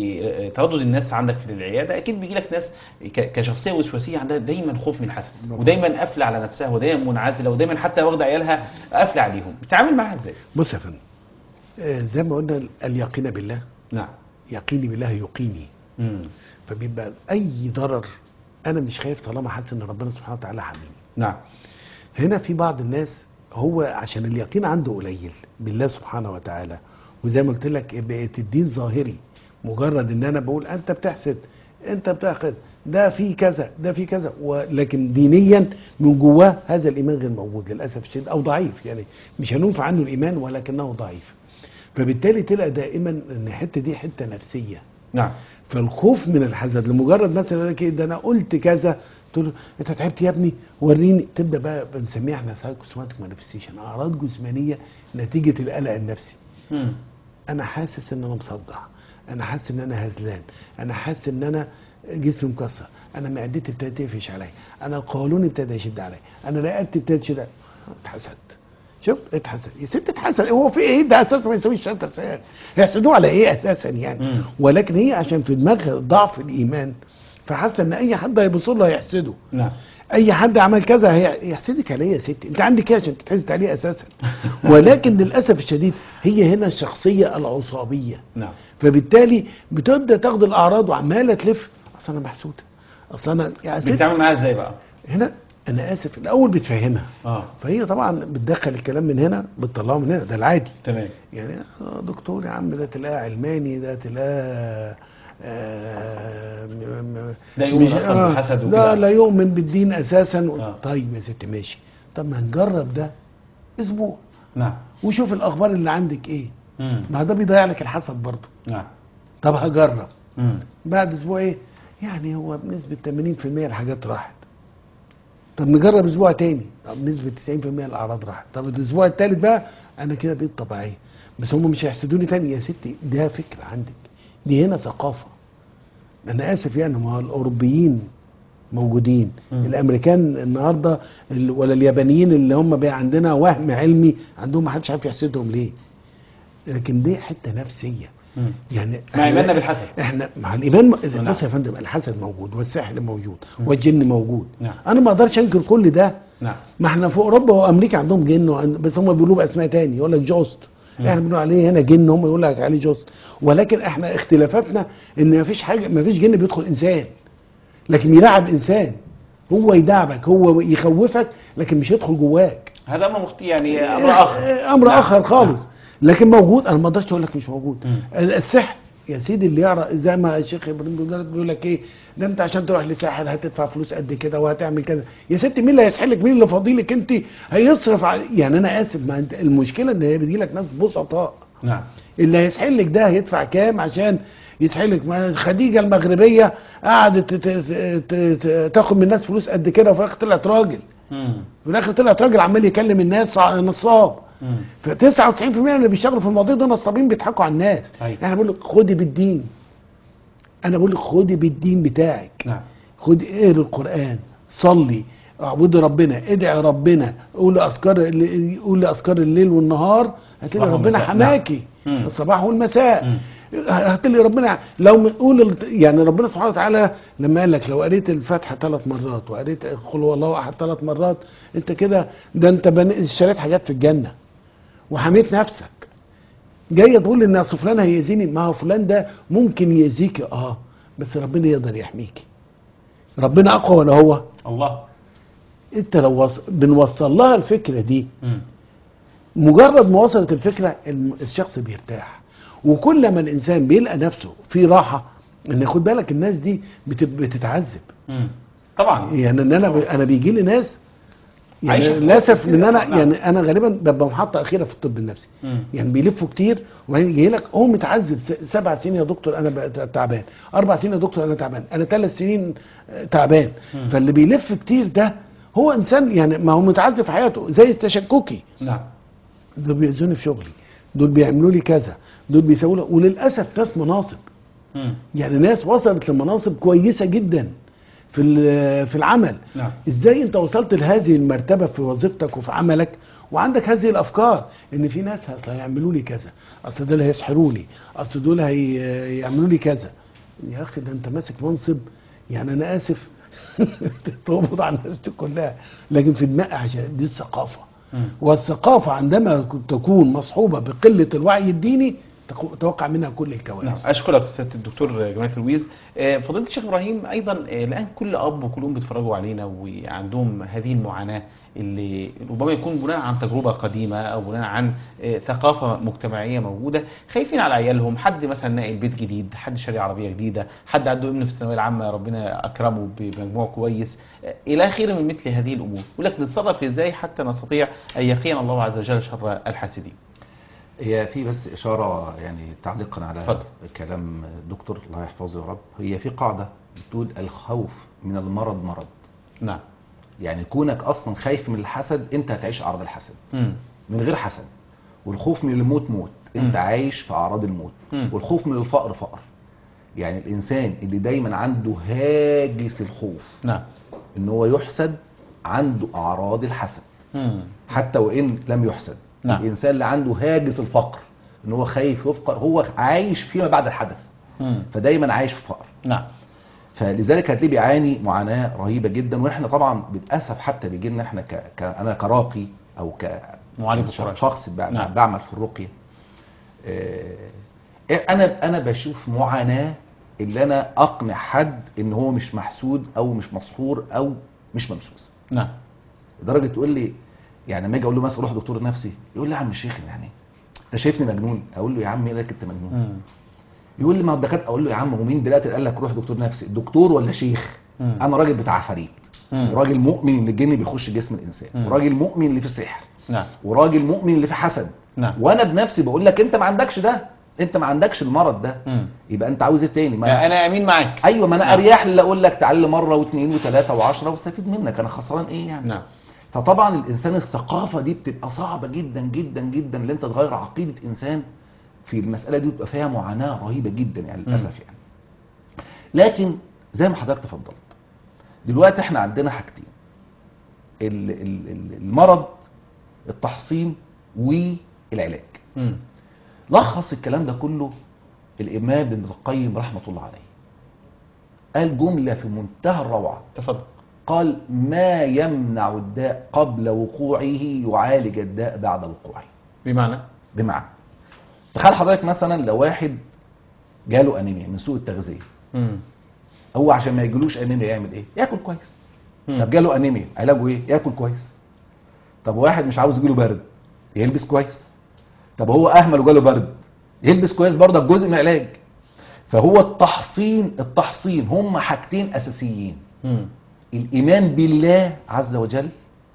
وتردد الناس عندك في العياده اكيد بيجي لك ناس ك- كشخصيه وسواسيه عندها دايما خوف من الحسد ودايما قافله على نفسها ودايما منعزله ودايما حتى واخده عيالها قافله عليهم بتتعامل معاها ازاي؟ بص يا فندم آه، زي ما قلنا اليقين بالله نعم يقيني بالله يقيني مم. فبيبقى اي ضرر انا مش خايف طالما حاسس ان ربنا سبحانه وتعالى حاميني نعم هنا في بعض الناس هو عشان اليقين عنده قليل بالله سبحانه وتعالى وزي ما قلت لك بقت الدين ظاهري مجرد ان انا بقول انت بتحسد انت بتاخد ده في كذا ده في كذا ولكن دينيا من جواه هذا الايمان غير موجود للاسف الشديد او ضعيف يعني مش هننفع عنه الايمان ولكنه ضعيف فبالتالي تلقى دائما ان الحته دي حته نفسيه نعم فالخوف من الحسد لمجرد مثلا يقول لك إيه ده انا قلت كذا تقول له انت تعبت يا ابني وريني تبدا بقى بنسميها احنا سايكوسوماتيك مانيفستيشن اعراض جسمانيه نتيجه القلق النفسي مم. انا حاسس ان انا مصدع انا حاسس ان انا هزلان انا حاسس ان انا جسمي مكسر انا معدتي ابتدت تقفش عليا انا القولون ابتدى يشد عليا انا رقبتي ابتدت تشد عليا. اتحسدت شوف اتحسد يا ست اتحسد هو في ايه ده اساسا ما يسويش شنطه سيارة يحسدوه على ايه اساسا يعني مم. ولكن هي عشان في دماغها ضعف الايمان فحاسه ان اي حد هيبص له هيحسده نعم اي حد عمل كذا هي- يحسدك عليه يا ستي انت عندك ايه عشان تتحسد عليه اساسا ولكن للاسف الشديد هي هنا الشخصيه العصابيه نعم فبالتالي بتبدا تاخد الاعراض وعماله تلف اصل انا محسوده اصل انا يا ست بتتعامل معاها ازاي بقى؟ هنا انا اسف الاول بتفهمها اه فهي طبعا بتدخل الكلام من هنا بتطلعه من هنا ده العادي تمام يعني آه دكتور يا عم ده تلاقيه علماني ده تلاقيه آه م- م- لا يؤمن مش- أصلاً آه، بالحسد وكده. لا لا يؤمن بالدين اساسا آه. طيب يا ست ماشي طب ما نجرب ده اسبوع نعم وشوف الاخبار اللي عندك ايه مم. ما ده بيضيع لك الحسد برضه نعم طب هجرب مم. بعد اسبوع ايه يعني هو بنسبه 80% الحاجات راحت طب نجرب اسبوع تاني طب بنسبه 90% الاعراض راحت طب الاسبوع التالت بقى انا كده بقيت طبيعيه بس هم مش هيحسدوني تاني يا ستي ده فكره عندك دي هنا ثقافه انا اسف يعني ما هو الاوروبيين موجودين مم. الامريكان النهارده ال- ولا اليابانيين اللي هم بقى عندنا وهم علمي عندهم ما حدش عارف يحسدهم ليه لكن دي حته نفسيه مم. يعني مع ايماننا بالحسد احنا مع الايمان نعم. بص يا فندم الحسد موجود والسحر موجود والجن موجود نعم. انا ما اقدرش انكر كل ده نعم ما احنا في اوروبا وامريكا عندهم جن وعند بس هم بيقولوا باسماء تاني يقول لك جوست احنا بنقول عليه هنا جن هم يقول لك عليه جوست ولكن احنا اختلافاتنا ان ما فيش حاجه ما فيش جن بيدخل انسان لكن يلعب انسان هو يدعبك هو يخوفك لكن مش يدخل جواك هذا امر مخت... يعني امر اخر امر نعم. اخر خالص لكن موجود انا ما اقدرش اقول لك مش موجود مم. السحر يا سيدي اللي يعرف زي ما الشيخ ابراهيم بيقول بيقول لك ايه ده انت عشان تروح لساحر هتدفع فلوس قد كده وهتعمل كذا يا ستي مين اللي هيسحلك مين اللي فاضيلك انت هيصرف على يعني انا اسف ما انت المشكله ان هي بتجي لك ناس بسطاء نعم اللي هيسحلك ده هيدفع كام عشان يسحلك ما خديجه المغربيه قعدت ت- ت- ت- تاخد من الناس فلوس قد كده وفي الاخر طلعت راجل مم. في الاخر طلعت راجل عمال يكلم الناس ع- نصاب مم. ف 99% من اللي بيشتغلوا في المواضيع دول نصابين بيضحكوا على الناس أيوة. انا بقول لك خدي بالدين انا بقول لك خدي بالدين بتاعك نعم خد اقري القران صلي اعبدي ربنا ادعي ربنا قولي اذكار قولي اذكار الليل والنهار هتلاقي الصباح ربنا والمساء. حماكي نعم. مم. الصباح والمساء مم. هتلاقي ربنا لو قول يعني ربنا سبحانه وتعالى لما قال لك لو قريت الفاتحه ثلاث مرات وقريت قل هو الله احد ثلاث مرات انت كده ده انت بني- اشتريت حاجات في الجنه وحميت نفسك جاي تقول ان أصل فلان هيأذيني ما هو فلان ده ممكن يأذيك اه بس ربنا يقدر يحميكي ربنا اقوى ولا هو الله انت لو وص... بنوصل لها الفكره دي مم. مجرد ما وصلت الفكره الم- الشخص بيرتاح وكل ما الانسان بيلقى نفسه في راحه ان خد بالك الناس دي بت... بتتعذب مم. طبعا يعني ان انا ب... انا بيجي لي ناس عايشة يعني في للاسف كتير ان انا نعم. يعني انا غالبا ببقى محطه اخيره في الطب النفسي مم. يعني بيلفوا كتير وبعدين يجي لك هو متعذب س- سبع سنين يا دكتور انا بقى تعبان اربع سنين يا دكتور انا تعبان انا ثلاث سنين آه، تعبان مم. فاللي بيلف كتير ده هو انسان يعني ما هو متعذب في حياته زي التشككي نعم دول بيأذوني في شغلي دول بيعملوا لي كذا دول بيسووا لي وللاسف ناس مناصب مم. يعني ناس وصلت لمناصب كويسه جدا في ال- في العمل نعم. ازاي انت وصلت لهذه المرتبه في وظيفتك وفي عملك وعندك هذه الافكار ان في ناس هت- هيعملوا لي كذا اصل دول هيسحروا لي اصل دول هيعملوا لي كذا يا اخي ده انت ماسك منصب يعني انا اسف تقبض على الناس دي كلها لكن في دماغي عشان دي الثقافه مم. والثقافه عندما تكون مصحوبه بقله الوعي الديني تقو- توقع منها كل نعم الكوارث اشكرك سياده الدكتور جمال فرويز آه، فضيله الشيخ ابراهيم ايضا آه، الان كل اب وكل ام بيتفرجوا علينا وعندهم هذه المعاناه اللي ربما يكون بناء عن تجربه قديمه او بناء عن آه، ثقافه مجتمعيه موجوده خايفين على عيالهم حد مثلا ناقل بيت جديد حد شاري عربيه جديده حد عنده ابن في الثانويه العامه ربنا اكرمه بمجموع كويس آه، الى اخره من مثل هذه الامور يقول لك نتصرف ازاي حتى نستطيع ان يقينا الله عز وجل شر الحاسدين هي في بس إشارة يعني تعليقا على اتفضل. كلام الدكتور الله يحفظه يا رب هي في قاعدة بتقول الخوف من المرض مرض نعم يعني كونك أصلا خايف من الحسد أنت هتعيش أعراض الحسد مم. من غير حسد والخوف من الموت موت أنت مم. عايش في أعراض الموت مم. والخوف من الفقر فقر يعني الإنسان اللي دايما عنده هاجس الخوف نعم ان هو يحسد عنده اعراض الحسد مم. حتى وان لم يحسد نعم. الانسان اللي عنده هاجس الفقر ان هو خايف يفقر هو عايش فيما بعد الحدث مم. فدايما عايش في فقر نعم فلذلك هتلاقيه بيعاني معاناه رهيبه جدا واحنا طبعا للاسف حتى بيجي لنا احنا ك... ك... انا كراقي او ك معالج قرآن. شخص ب... نعم. بعمل في الرقيه آه، انا انا بشوف معاناه اللي انا اقنع حد ان هو مش محسود او مش مسحور او مش ممسوس نعم لدرجه تقول لي يعني لما اجي اقول له مثلا روح دكتور نفسي يقول لي يا عم الشيخ يعني انت شايفني مجنون اقول له يا عم ايه لك انت مجنون مم. يقول لي ما الدكاتره اقول له يا عم ومين دلوقتي قال لك روح دكتور نفسي دكتور ولا شيخ مم. انا راجل بتاع عفاريت مم. وراجل مؤمن ان الجن بيخش جسم الانسان مم. وراجل مؤمن اللي في سحر نعم وراجل مؤمن اللي في حسد نعم وانا بنفسي بقول لك انت ما عندكش ده انت ما عندكش المرض ده مم. يبقى انت عاوز ايه تاني ما يعني انا امين معاك ايوه ما انا نعم. اريح اللي اقول لك تعالى مره واثنين وثلاثه وعشرة واستفيد منك انا خسران ايه يعني نعم فطبعا الانسان الثقافه دي بتبقى صعبه جدا جدا جدا ان انت تغير عقيده انسان في المساله دي بيبقى فيها معاناه رهيبه جدا يعني للاسف يعني لكن زي ما حضرتك تفضلت دلوقتي احنا عندنا حاجتين ال- ال- ال- المرض التحصين والعلاج مم. لخص الكلام ده كله الامام ابن القيم رحمه الله عليه قال جمله في منتهى الروعه تفضل قال ما يمنع الداء قبل وقوعه يعالج الداء بعد وقوعه بمعنى بمعنى تخيل حضرتك مثلا لو واحد جاله انيميا من سوء التغذيه مم. هو عشان ما يجيلوش انيميا يعمل ايه ياكل كويس مم. طب جاله انيميا علاجه ايه ياكل كويس طب واحد مش عاوز يجيله برد يلبس كويس طب هو اهمل وجاله برد يلبس كويس برضه جزء من العلاج فهو التحصين التحصين هم حاجتين اساسيين مم. الايمان بالله عز وجل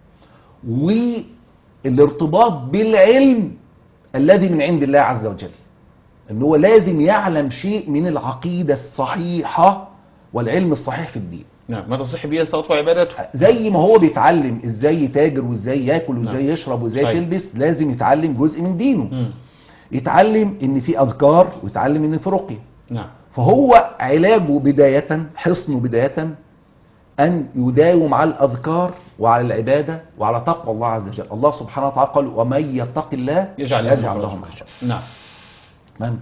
والارتباط بالعلم الذي من عند الله عز وجل ان هو لازم يعلم شيء من العقيده الصحيحه والعلم الصحيح في الدين نعم ما تصح به صلاة وعبادته زي ما هو بيتعلم ازاي يتاجر وازاي ياكل وازاي نعم. يشرب وازاي صحيح. تلبس لازم يتعلم جزء من دينه مم. يتعلم ان في اذكار ويتعلم ان في رقيه نعم فهو علاجه بداية حصنه بداية أن يداوم على الأذكار وعلى العبادة وعلى تقوى الله عز وجل الله سبحانه وتعالى قال ومن يتق الله يجعل يجعل له له مخرجا مخرجا نعم تمام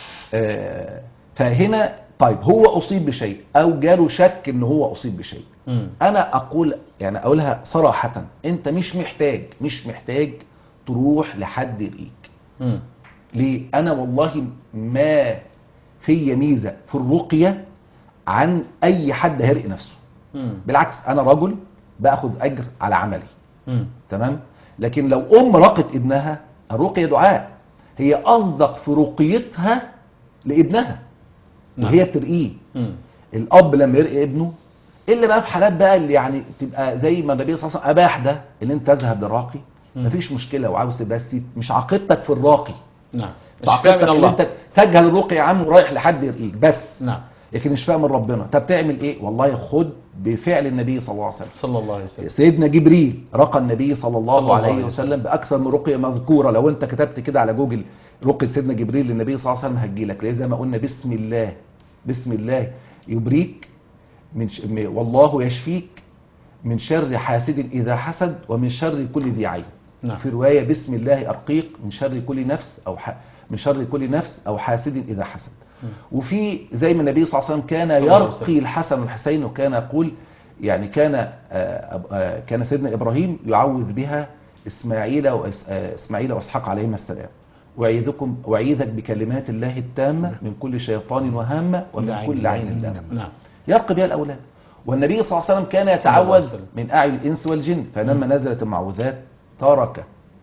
آه، فهنا طيب هو أصيب بشيء أو جاله شك إن هو أصيب بشيء مم. أنا أقول يعني أقولها صراحة أنت مش محتاج مش محتاج تروح لحد يرقيك مم. ليه انا والله ما في ميزه في الرقيه عن اي حد هيرقي نفسه مم. بالعكس انا رجل باخد اجر على عملي مم. تمام لكن لو ام رقت ابنها الرقيه دعاء هي اصدق في رقيتها لابنها نعم. وهي بترقيه مم. الاب لما يرقي ابنه الا بقى في حالات بقى اللي يعني تبقى زي ما النبي صلى الله عليه وسلم اباح ده ان انت تذهب للراقي مم. مفيش مشكله وعاوز بس مش عقيدتك في الراقي نعم الشفاء تعقيدتك من ان الله انت تجهل الرقي يا عم ورايح لحد يرقيك بس نعم لكن مش فاهم من ربنا طب تعمل ايه والله خد بفعل النبي صلى الله عليه وسلم صلى الله عليه وسلم سيدنا جبريل رقى النبي صلى الله, صلى الله عليه عليه وسلم باكثر من رقيه مذكوره لو انت كتبت كده على جوجل رقيه سيدنا جبريل للنبي صلى الله عليه وسلم هتجيلك ليه زي ما قلنا بسم الله بسم الله يبريك من ش... م- والله يشفيك من شر حاسد اذا حسد ومن شر كل ذي عين نعم في روايه بسم الله ارقيك من شر كل نفس او ح... من شر كل نفس او حاسد اذا حسد مم. وفي زي ما النبي صلى الله عليه وسلم كان صلى الله عليه وسلم. يرقي الحسن والحسين وكان يقول يعني كان آه، آه، كان سيدنا ابراهيم يعوذ بها اسماعيل وإس- آه، اسماعيل واسحاق عليهما السلام واعيذكم واعيذك بكلمات الله التامه من كل شيطان وهامه ومن عين كل عين لامة. لامه نعم يرقي بها الاولاد والنبي صلى الله عليه وسلم كان صلى الله عليه يتعوذ وسلم. من اعين الانس والجن فلما نزلت المعوذات ترك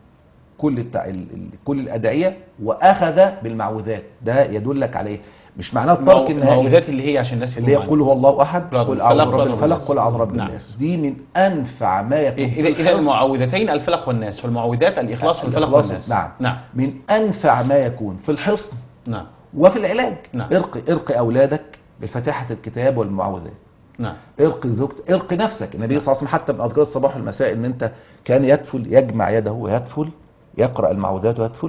كل التع... ال- ال- كل الادعيه واخذ بالمعوذات ده يدلك عليه مش معناه الترك النهائي المعوذات اللي هي عشان الناس اللي هي يفهموا قل هو الله احد قل أعوذ قل اعوذ بالفلق، برب قل أعوذ الفلق بالناس. قل اعوذ برب نعم. الناس دي من انفع ما يكون في إذا إذا الحفظ. المعوذتين الفلق والناس فالمعوذات الإخلاص والفلق الإخلاص، والناس نعم. نعم من انفع ما يكون في الحصن نعم وفي العلاج نعم. ارقي ارقي اولادك بفاتحه الكتاب والمعوذات نعم ارقي زوجتك ارقي نفسك النبي صلى الله عليه وسلم حتى من اذكار الصباح والمساء ان انت كان يدفل يجمع يده ويدفل يقرا المعوذات ويدفل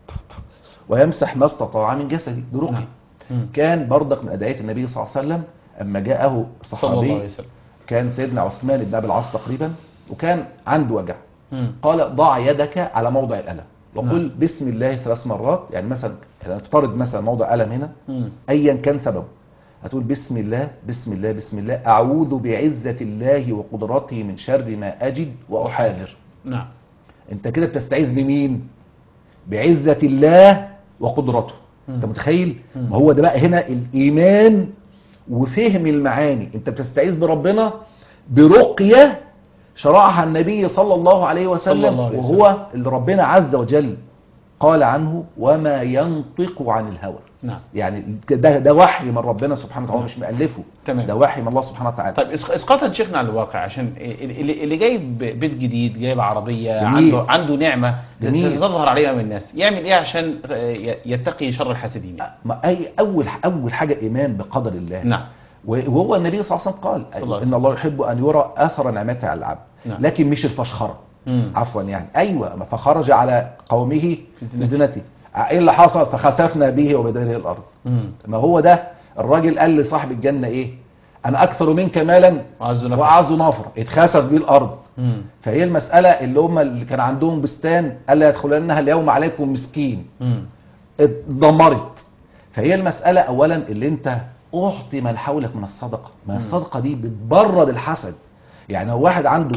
ويمسح ما استطاع من جسده دي رقي نعم. مم. كان برضك من ادعيه النبي صلى الله عليه وسلم اما جاءه صلى الله عليه صحابي وسلم كان سيدنا عثمان بن ابي العاص تقريبا وكان عنده وجع مم. قال ضع يدك على موضع الالم وقل نعم. بسم الله ثلاث مرات يعني مثلا نفترض مثلا موضع الم هنا مم. ايا كان سببه هتقول بسم الله بسم الله بسم الله اعوذ بعزه الله وقدرته من شر ما اجد واحاذر نعم انت كده بتستعيذ بمين بعزه الله وقدرته مم. انت متخيل مم. ما هو ده بقى هنا الايمان وفهم المعاني انت بتستعيذ بربنا برقيه شرعها النبي صلى الله عليه صلى وسلم الله عليه وهو اللي ربنا عز وجل قال عنه وما ينطق عن الهوى نعم يعني ده ده وحي من ربنا سبحانه وتعالى هو مش مؤلفه تمام. ده وحي من الله سبحانه وتعالى طيب إس- اسقاطا شيخنا على الواقع عشان اللي اللي جايب بيت جديد جايب عربيه جميل. عنده عنده نعمه جميل. تظهر عليه من الناس يعمل ايه عشان آه، ي- يتقي شر الحاسدين يعني؟ ما اي اول اول حاجه الايمان بقدر الله نعم وهو النبي صلى الله عليه وسلم قال صلى الله عليه ان الله يحب ان يرى اثر نعمته على العبد نعم. لكن مش الفشخره مم. عفوا يعني ايوه ما فخرج على قومه في في زنته. زنته ايه اللي حصل فخسفنا به وبداره الارض مم. ما هو ده الراجل قال لصاحب الجنه ايه انا اكثر منك مالا وعز نفر. واعز نفر اتخسف بيه الارض مم. فهي المساله اللي هم اللي كان عندهم بستان الا يدخلنها اليوم عليكم مسكين مم. اتدمرت فهي المسألة أولا اللي أنت أعطي من حولك من الصدقة ما مم. الصدقة دي بتبرد الحسد يعني هو واحد عنده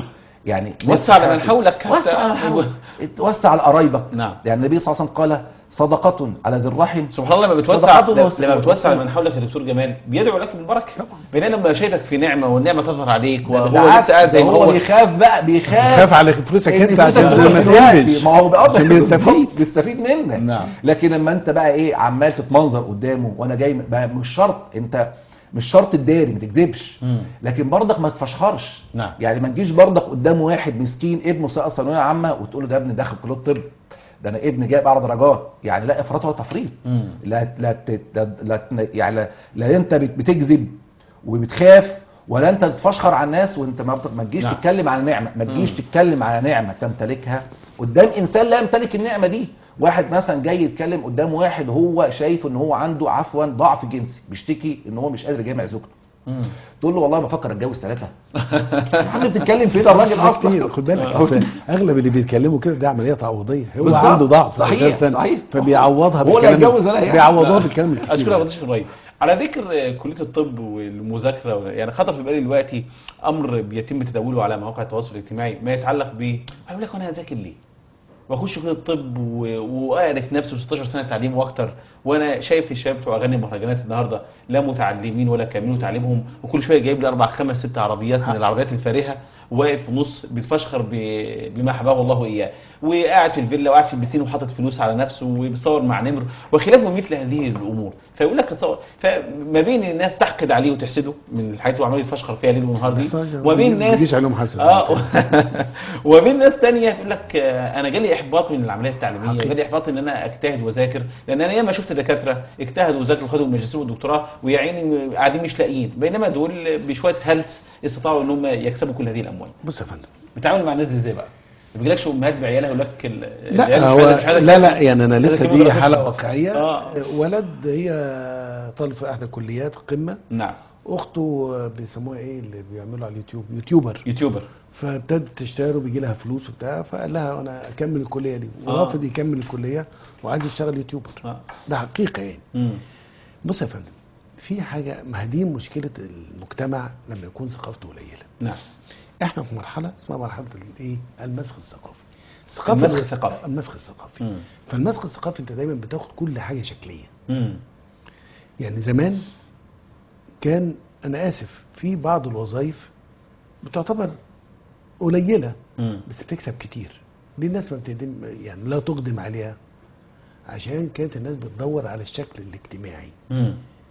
يعني وسع على من حولك حتى- وسع على حولك وسع على قرايبك نعم. يعني النبي صلى الله عليه وسلم قال صدقة على ذي الرحم سبحان الله لما بتوسع صدقات لما ووسع. لما بتوسع لمن حولك يا دكتور جمال بيدعو لك بالبركه طبعا. بينما لما شايفك في نعمه والنعمه تظهر عليك وهو بالعكس، لسه قاعد زي ما هو هو بيخاف بقى بيخاف خاف على فلوسك إن انت فلوسك عشان تروح ما دلوقتي. تنبش ما هو بقى عشان بيستفيد بيستفيد منك نعم. لكن لما انت بقى ايه عمال تتمنظر قدامه وانا جاي م- بقى مش شرط انت مش شرط تداري ما تكذبش مم. لكن برضك ما تفشخرش نعم. يعني ما تجيش برضك قدام واحد مسكين ابنه سقط ثانويه عامه وتقول له ده ابني داخل كليه الطب ده انا ابني جايب اعلى درجات يعني لا افراط ولا تفريط مم. لا لا ت- لا, لا ت- يعني لا, لا انت بت- بتكذب وبتخاف ولا انت تفشخر على الناس وانت ما بت- ما تجيش نعم. تتكلم على نعمه ما تجيش مم. تتكلم على نعمه تمتلكها قدام انسان لا يمتلك النعمه دي واحد مثلا جاي يتكلم قدام واحد هو شايف ان هو عنده عفوا ضعف جنسي بيشتكي ان هو مش قادر يجامع زوجته مم. تقول له والله بفكر اتجوز ثلاثه يا عم بتتكلم في ايه ده الراجل كتير اصلا خد بالك أصل اغلب اللي بيتكلموا كده ده عمليه تعويضيه هو بالظبط. عنده ضعف صحيح، أساساً، صحيح. فبيعوضها هو لا بالكلام يتجوز ولا يعمل. بيعوضوها بالكلام اشكرك يا الكتير فضيله الرئيس على ذكر آه، كليه الطب والمذاكره يعني خطر في بالي دلوقتي امر بيتم تداوله على مواقع التواصل الاجتماعي ما يتعلق ب هيقول لك وانا هذاكر ليه؟ واخش كليه الطب و- واعرف نفسي 16 سنه تعليم واكتر وانا شايف الشباب بتوع اغاني المهرجانات النهارده لا متعلمين ولا كاملين تعليمهم وكل شويه جايب لي اربع خمس ست عربيات من العربيات الفارهه وواقف في النص بيتفشخر ب- بما حباه الله اياه وقاعد في الفيلا وقاعد في البسين وحاطط فلوس على نفسه وبيصور مع نمر وخلاف مثل هذه الامور فيقول لك تصور فما بين الناس تحقد عليه وتحسده من الحاجات اللي عمال يتفشخر فيها ليل ونهار دي وبين ما يجيش ناس عليهم حسن اه وبين ناس تانية تقول لك آه، انا جالي احباط من العمليه التعليميه حقيقي. جالي احباط ان انا اجتهد واذاكر لان انا ياما شفت دكاتره اجتهدوا وذاكروا وخدوا الماجستير والدكتوراه ويا عيني قاعدين مش لاقيين بينما دول بشويه هلس استطاعوا ان هم يكسبوا كل هذه الاموال بص يا فندم بتتعامل مع الناس دي ازاي بقى؟ ما بيجيلكش امهات بعيالها يقول لك ال- العيال لا مش هو عايزة- مش عايزة لا لا تكمل. يعني انا عايزة لسه تكمل دي دراستها. حاله واقعيه آه. ولد هي طالب في احدى الكليات قمه نعم اخته بيسموها ايه اللي بيعملوا على اليوتيوب يوتيوبر يوتيوبر فابتدت تشتغل وبيجي لها فلوس وبتاع فقال لها انا اكمل الكليه دي آه. ورافض يكمل الكليه وعايز يشتغل يوتيوبر اه ده حقيقه يعني مم. بص يا فندم في حاجه ما هي دي مشكله المجتمع لما يكون ثقافته قليله نعم احنا في مرحله اسمها مرحله الايه المسخ الثقافي الثقافه المسخ الثقافي. المسخ الثقافي مم. فالمسخ الثقافي انت دايما بتاخد كل حاجه شكليه مم. يعني زمان كان انا اسف في بعض الوظائف بتعتبر قليله مم. بس بتكسب كتير ليه الناس ما بتقدم يعني لا تقدم عليها عشان كانت الناس بتدور على الشكل الاجتماعي مم.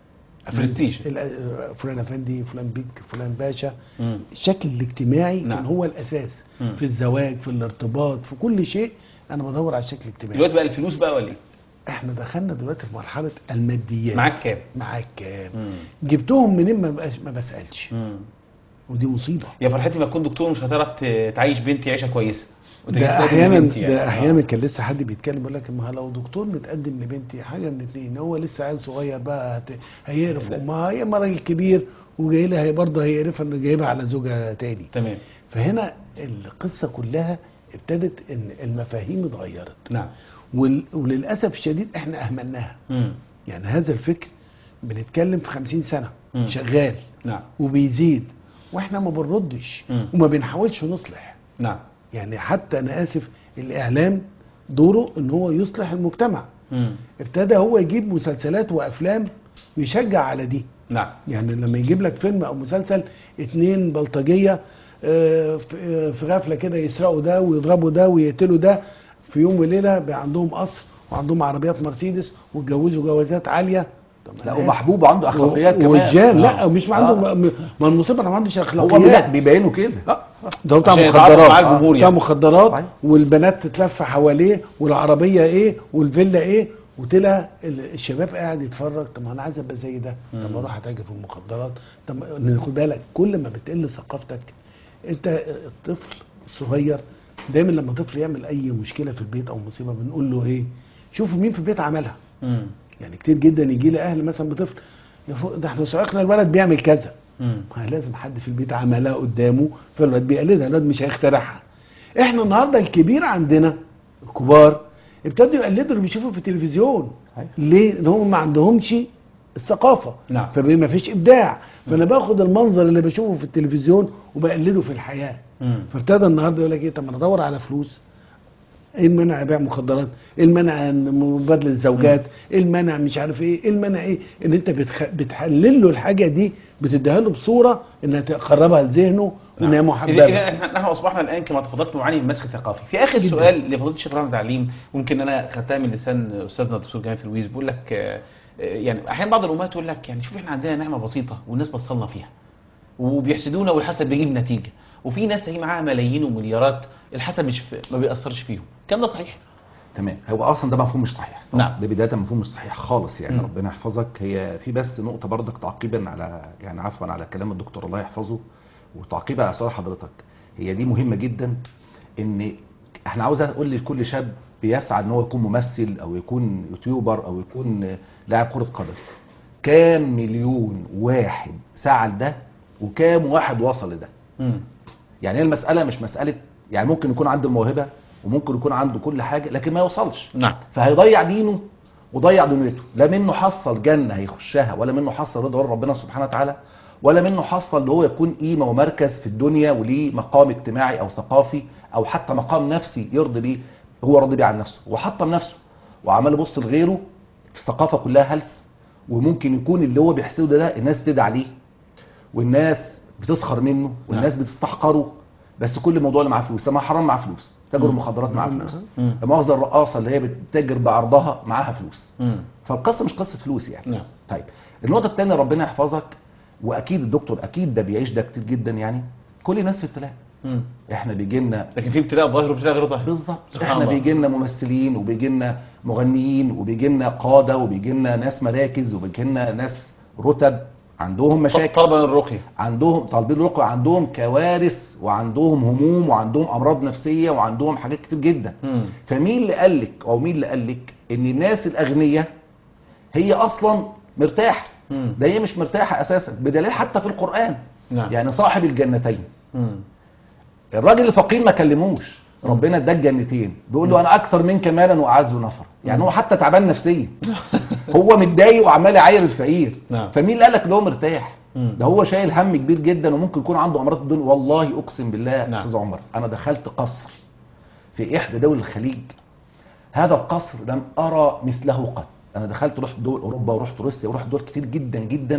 برستيج ال- فلان افندي فلان بيك فلان باشا مم. الشكل الاجتماعي نعم. كان هو الاساس مم. في الزواج في الارتباط في كل شيء انا بدور على الشكل الاجتماعي دلوقتي بقى الفلوس بقى ولا ايه؟ احنا دخلنا دلوقتي في مرحله الماديات معاك كام؟ معاك كام مم. جبتهم منين ما بقاش ما بسالش مم. ودي مصيبه يا فرحتي ما تكون دكتور مش هتعرف ت- تعيش بنتي عيشه كويسه وأنت جبت ده لها احيانا بنتي يعني. ده احيانا كان لسه حد بيتكلم يقول لك ما لو دكتور متقدم لبنتي حاجه من اتنين هو لسه عيل صغير بقى هت- هيقرف لا. امها هي اما راجل كبير وجاي لها هي برضه هيقرف انه جايبها على زوجها تاني تمام فهنا القصه كلها ابتدت ان المفاهيم اتغيرت نعم وال- وللاسف الشديد احنا اهملناها مم. يعني هذا الفكر بنتكلم في خمسين سنه مم. شغال نعم وبيزيد واحنا ما بنردش مم. وما بنحاولش نصلح نعم يعني حتى انا اسف الاعلام دوره ان هو يصلح المجتمع مم. ابتدى هو يجيب مسلسلات وافلام ويشجع على دي نعم يعني لما يجيب لك فيلم او مسلسل اتنين بلطجيه آه، في آه، في غفله كده يسرقوا ده ويضربوا ده ويقتلوا ده في يوم وليله بقى عندهم قصر وعندهم عربيات مرسيدس واتجوزوا جوازات عاليه طب لا أنا إيه؟ ومحبوب وعنده اخلاقيات كمان والجان لا آه. مش آه. عنده م- ما المصيبه انا ما عندوش هو اخلاقيات لا بيبينوا كده آه، ده بتاع عشان يتعاطف مخدرات مع الجمهور بتاع يعني. مخدرات صحيح. والبنات تتلف حواليه والعربيه ايه والفيلا ايه وطلع ال- الشباب قاعد يتفرج طب ما انا عايز ابقى زي ده طب ما اروح اتاجر في المخدرات طب ما- خد بالك كل ما بتقل ثقافتك انت الطفل الصغير دايما لما طفل يعمل اي مشكله في البيت او مصيبه بنقول له ايه شوفوا مين في البيت عملها مم. يعني يعني كتير جدا يجي لي اهل مثلا بطفل يا فوق- ده احنا صعقنا الولد بيعمل كذا مم. ما لازم حد في البيت عملها قدامه فالواد بيقلدها الواد مش هيخترعها احنا النهارده الكبير عندنا الكبار ابتدوا يقلدوا اللي بيشوفوا في التلفزيون أيوة. ليه؟ ان هم ما عندهمش الثقافه نعم. فما فيش ابداع فانا باخد المنظر اللي بشوفه في التلفزيون وبقلده في الحياه مم. فابتدى النهارده يقول لك ايه طب ما انا ادور على فلوس ايه المنع بيع مخدرات ايه المنع إن مبادله الزوجات ايه المنع مش عارف ايه ايه المنع ايه ان انت بتخ... بتحلل له الحاجه دي بتديها له بصوره انها تقربها لذهنه وانها نعم. محببه إذا إذا نحن اصبحنا الان كما تفضلت نعاني من مسخ ثقافي في اخر جداً. سؤال لفضيله الشيخ ابراهيم تعليم ممكن انا خدتها من لسان استاذنا الدكتور جمال فلويز بيقول لك آه، آه، يعني احيانا بعض الامهات تقول لك يعني شوف احنا عندنا نعمه بسيطه والناس بصلنا فيها وبيحسدونا والحسد بيجيب نتيجه وفي ناس هي معاها ملايين ومليارات الحسد مش في ما بيأثرش فيهم الكلام ده صحيح تمام هو اصلا ده مفهوم مش صحيح نعم. ده بدايه مفهوم مش صحيح خالص يعني مم. ربنا يحفظك هي في بس نقطه برضك تعقيبا على يعني عفوا على كلام الدكتور الله يحفظه وتعقيبا على سؤال حضرتك هي دي مهمه جدا ان احنا عاوز اقول لكل شاب بيسعى ان هو يكون ممثل او يكون يوتيوبر او يكون لاعب كره قدم كام مليون واحد سعى لده وكام واحد وصل لده مم. يعني هي المساله مش مساله يعني ممكن يكون عنده الموهبه وممكن يكون عنده كل حاجه لكن ما يوصلش نعم فهيضيع دينه وضيع دنيته لا منه حصل جنة هيخشها ولا منه حصل رضا ربنا سبحانه وتعالى ولا منه حصل اللي هو يكون قيمة ومركز في الدنيا وليه مقام اجتماعي او ثقافي او حتى مقام نفسي يرضي بيه هو راضي بيه عن نفسه وحطم نفسه وعمال يبص لغيره في الثقافة كلها هلس وممكن يكون اللي هو بيحسده ده, ده الناس تدعي عليه والناس بتسخر منه والناس بتستحقره بس كل موضوع اللي معاه فلوس ما حرام معاه فلوس تاجر المخدرات معاه فلوس مم. مؤاخذة الرقاصة اللي هي بتتاجر بعرضها معاها فلوس مم. فالقصة مش قصة فلوس يعني نعم طيب النقطة الثانية ربنا يحفظك واكيد الدكتور اكيد ده بيعيش ده كتير جدا يعني كل الناس في ابتلاء مم. احنا بيجي لنا لكن في ابتلاء ظاهر وابتلاء غير ظاهر بالظبط سبحان احنا الله. بيجي لنا ممثلين وبيجي لنا مغنيين وبيجي لنا قادة وبيجي لنا ناس مراكز وبيجي لنا ناس رتب عندهم مشاكل طلبا الرقيه عندهم طالبين الرقية عندهم كوارث وعندهم هموم وعندهم امراض نفسيه وعندهم حاجات كتير جدا مم. فمين اللي قال لك او مين اللي قال لك ان الناس الاغنياء هي اصلا مرتاحه مم. ده هي مش مرتاحه اساسا بدليل حتى في القران نعم يعني صاحب الجنتين مم. الراجل الفقير ما كلموش ربنا اداك جنتين بيقول له انا اكثر منك مالا واعز نفر يعني هو حتى تعبان نفسيا هو متضايق وعمال يعاير الفقير نعم. فمين اللي قال لك ان هو مرتاح مم. ده هو شايل هم كبير جدا وممكن يكون عنده امراض الدنيا والله اقسم بالله يا نعم. استاذ عمر انا دخلت قصر في احدى دول الخليج هذا القصر لم ارى مثله قط انا دخلت رحت دول اوروبا ورحت روسيا ورحت دول كتير جدا جدا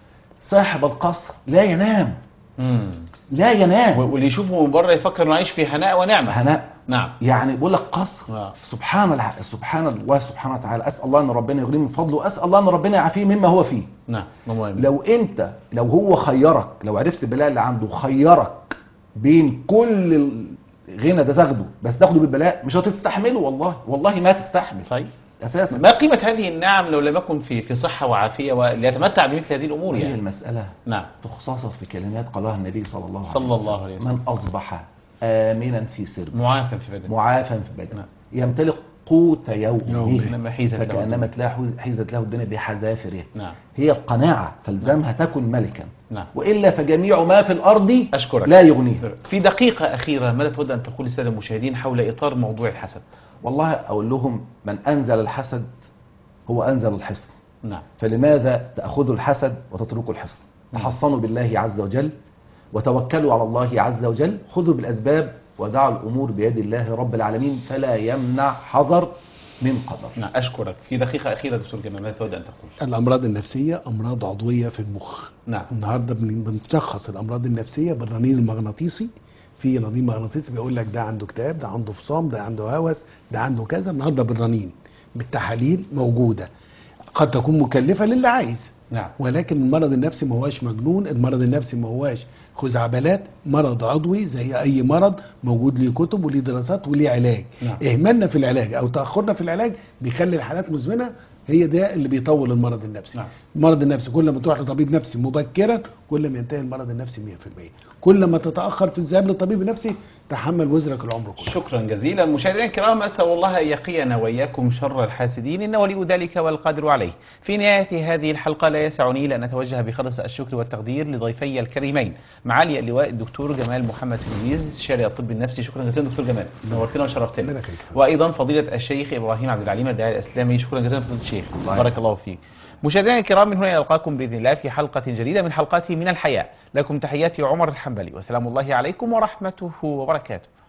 صاحب القصر لا ينام مم. لا ينام واللي يشوفه من بره يفكر انه عايش في هناء ونعمه هناء نعم يعني بقول لك قصر آه. سبحان الله سبحان الله سبحانه وتعالى اسال الله ان ربنا يغنيه من فضله واسال الله ان ربنا يعافيه مما هو فيه نعم ده مهم لو انت لو هو خيرك لو عرفت البلاء اللي عنده خيرك بين كل الغنى ده تاخده بس تاخده بالبلاء مش هتستحمله والله والله ما تستحمل طيب اساسا ما قيمة هذه النعم لو لم يكن في في صحة وعافية وليتمتع بمثل هذه الأمور هي يعني المسألة نعم تختصر في كلمات قالها النبي صلى الله عليه صلى وسلم الله عليه وسلم. من أصبح آمنا في سربه معافى في بدنه معافا في بدنه نعم. يمتلك قوت يومه يومه. إنما حيزت له فكأنما تلاح- حيزت له الدنيا بحذافره نعم هي القناعة فالزمها تكن ملكا نعم وإلا فجميع ما في الأرض أشكرك لا يغنيه في دقيقة أخيرة ماذا تود أن تقول للسادة المشاهدين حول إطار موضوع الحسد والله أقول لهم من أنزل الحسد هو أنزل الحصن نعم فلماذا تأخذوا الحسد وتتركوا الحصن تحصنوا بالله عز وجل وتوكلوا على الله عز وجل خذوا بالأسباب ودعوا الأمور بيد الله رب العالمين فلا يمنع حذر من قدر نعم أشكرك في دقيقة أخيرة دكتور جمال ماذا تود أن تقول الامراض النفسيه امراض عضويه في المخ نعم النهارده بن- بنشخص الامراض النفسيه بالرنين المغناطيسي في رنين مغناطيسي بيقول لك ده عنده اكتئاب ده عنده فصام ده عنده هوس ده عنده كذا النهارده بالرنين بالتحاليل موجوده قد تكون مكلفه للي عايز نعم ولكن المرض النفسي ما هواش مجنون المرض النفسي ما هواش خزعبلات مرض عضوي زي اي مرض موجود ليه كتب وليه دراسات وليه علاج نعم. اهمالنا في العلاج او تاخرنا في العلاج بيخلي الحالات مزمنه هي ده اللي بيطول المرض النفسي نعم. المرض النفسي كل ما تروح لطبيب نفسي مبكرا كل ما ينتهي المرض النفسي 100% كل ما تتاخر في الذهاب للطبيب النفسي تحمل وزرك العمر كله شكرا جزيلا مشاهدينا الكرام اسال الله ان يقينا واياكم شر الحاسدين انه ولي ذلك والقادر عليه. في نهايه هذه الحلقه لا يسعني الا ان اتوجه بخلص الشكر والتقدير لضيفي الكريمين معالي اللواء الدكتور جمال محمد فلويز استشاري الطب النفسي شكرا جزيلا دكتور جمال نورتنا وشرفتنا. ربنا يخليك. وايضا فضيله الشيخ ابراهيم عبد العليم الداعي الاسلامي شكرا جزيلا فضيله الشيخ. شيخ الله بارك يحفظك. الله فيك مشاهدينا الكرام من هنا نلقاكم باذن الله في حلقه جديده من حلقات من الحياه لكم تحياتي عمر الحنبلي وسلام الله عليكم ورحمته وبركاته